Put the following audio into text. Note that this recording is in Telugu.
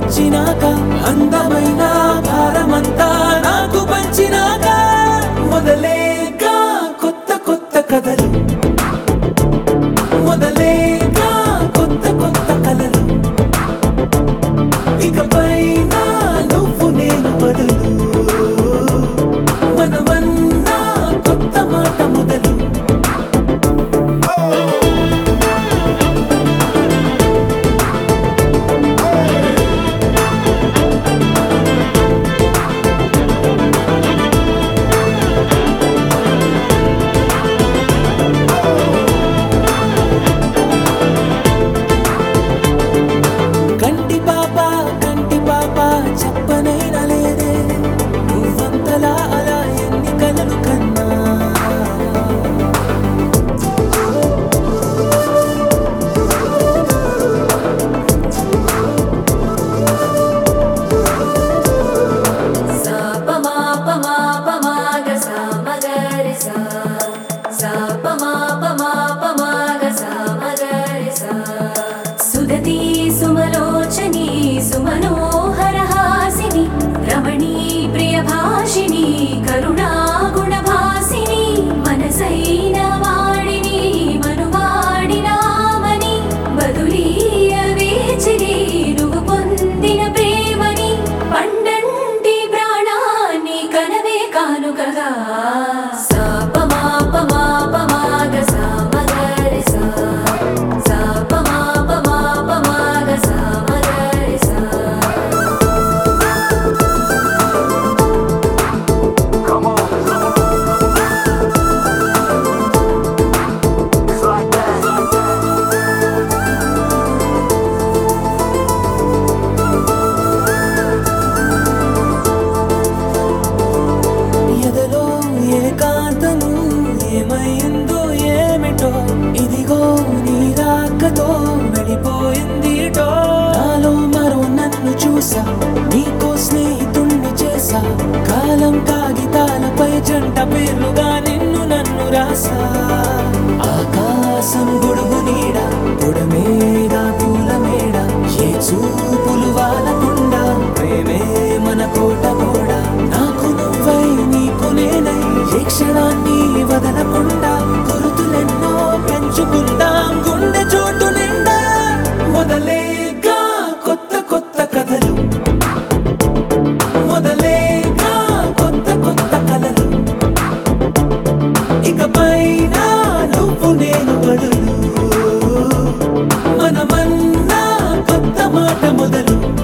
వచ్చినాక అందమైన భారమంతా నాకు పంచినాక మొదలేక కొత్త కొత్త కథలు మొదలేక కొత్త కొత్త కలలు ఇకపైన నువ్వు నేను బదులు మనమన్నా కొత్త మాట మొదలు కంటి పాప కంటి పాప చెప్పనైనా లేదే నువ్వంతలా అలా ఎన్ని కలలు కన్నా सा प मा प मा प मा ग सा म ग रे सा सा प मा प मा प मा ग सा म ग रे सा सुदती सुमलोचनी सुमनोहरहासिनी रमणी प्रियभाषिणी करुणा गुणभासिनी मनसैన వాడిని మనువాడినామని బదులీయ వేచిని నువ్వు పొందిన ప్రేమని పండంటి ప్రాణాన్ని కనవే కానుకగా సా ప మా ప మా ప మా గ సా మ గ రే సా సా ప మా ప మా ప మా గ సా మ గ రే సా ఎదలో ఏకాంతము ఏమైందో ఏమిటో ఇదిగో నీ రాకతో వెళ్ళిపోయిందిటో నాలో మరో నన్ను చూసా నీకో స్నేహితుణ్ణి చేసా కాలం కాగితాలపై జంట పేర్లుగా నిన్ను నన్ను రాసా ఆకాశం గొడుగు నీడ పొడమేడ పూల మేడ ఏ చూపులు వాలకుండా ప్రేమే మన కోట కూడా నాకు నువ్వై నీకు నేనై ఏ క్షణాన్ని వదలకుండా గురుతులెన్నో పెంచుకుందాం గుండె చోటు నిండా మొదలేగా కొత్త కొత్త కథలు మొదలేగా కొత్త కొత్త కలలు ఇకపైన నువ్వు నేను బదులు మనమన్నా కొత్త మాట మొదలు